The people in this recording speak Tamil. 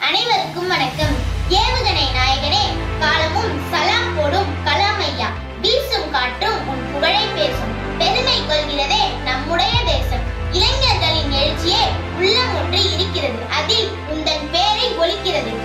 அனைவருக்கும் வணக்கம் ஏவுகணை நாயகனே காலமும் சலாம் போடும் கலாம் ஐயா வீசும் காற்றும் உன் புகழை பேசும் பெருமை கொள்கிறதே நம்முடைய தேசம் இளைஞர்களின் எழுச்சியே உள்ளம் ஒன்று இருக்கிறது அதில் உந்தன் பேரை ஒலிக்கிறது